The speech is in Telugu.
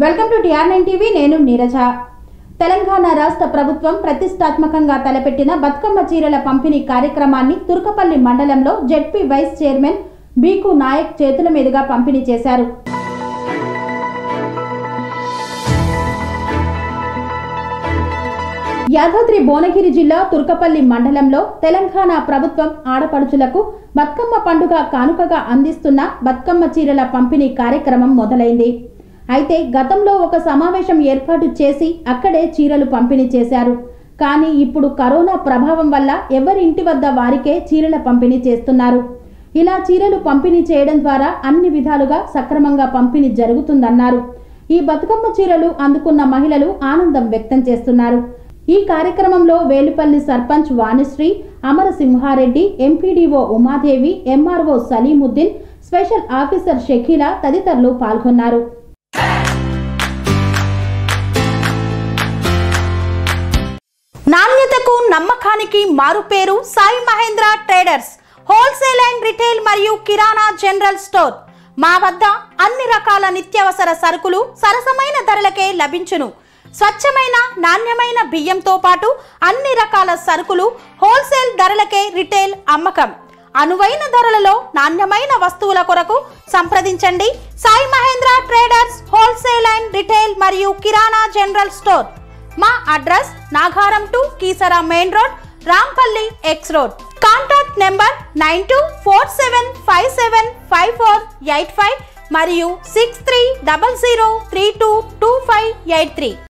welcome to TR nine TV నేను నీరజ తెలంగాణ రాష్ట్ర ప్రభుత్వం ప్రతిష్టాత్మకంగా తలపెట్టిన బతుకమ్మ చీరల పంపిణీ కార్యక్రమాన్ని తుర్కపల్లి మండలంలో ZP vice chairman Bheeku Nayak చేతుల మీదుగా పంపిణీ చేశారు యాదాద్రి భువనగిరి జిల్లా తుర్కపల్లి మండలంలో తెలంగాణ ప్రభుత్వం ఆడపడుచులకు బతుకమ్మ పండుగ కానుకగా అందిస్తున్న బతుకమ్మ చీరల పంపిణీ కార్యక్రమం మొదలైంది అయితే గతంలో ఒక సమావేశం ఏర్పాటు చేసి అక్కడే చీరలు పంపిణీ చేశారు కానీ ఇప్పుడు కరోనా ప్రభావం వల్ల ఎవరి ఇంటి వద్ద వారికే చీరల పంపిణీ చేస్తున్నారు ఇలా చీరలు పంపిణీ చేయడం ద్వారా అన్ని విధాలుగా సక్రమంగా పంపిణీ జరుగుతుందన్నారు ఈ బతుకమ్మ చీరలు అందుకున్న మహిళలు ఆనందం వ్యక్తం చేస్తున్నారు ఈ కార్యక్రమంలో Velupally sarpanch Vanisri Amarasimha Reddy MPDO Umadevi MRO Saleemuddin special officer Shakeela తదితరులు పాల్గొన్నారు నాణ్యతకు నమ్మకానికి మారుపేరు Sai Mahendra traders wholesale and retail మరియు కిరాణా జనరల్ స్టోర్ మా వద్ద అన్ని రకాల నిత్యావసర సరుకులు సరసమైన ధరలకే లభించును స్వచ్ఛమైన నాణ్యమైన బియ్యంతో పాటు అన్ని రకాల సరుకులు హోల్సేల్ ధరలకే రిటైల్ అమ్మకం అనువైన ధరలలో నాణ్యమైన వస్తువుల కొరకు సంప్రదించండి Sai Mahendra traders wholesale and retail మరియు కిరాణా జనరల్ స్టోర్ మా address Nagaram to Keesara main road Rampally X road contact number nine two four seven five seven five four eight five మరియు six three double zero three two two five eight three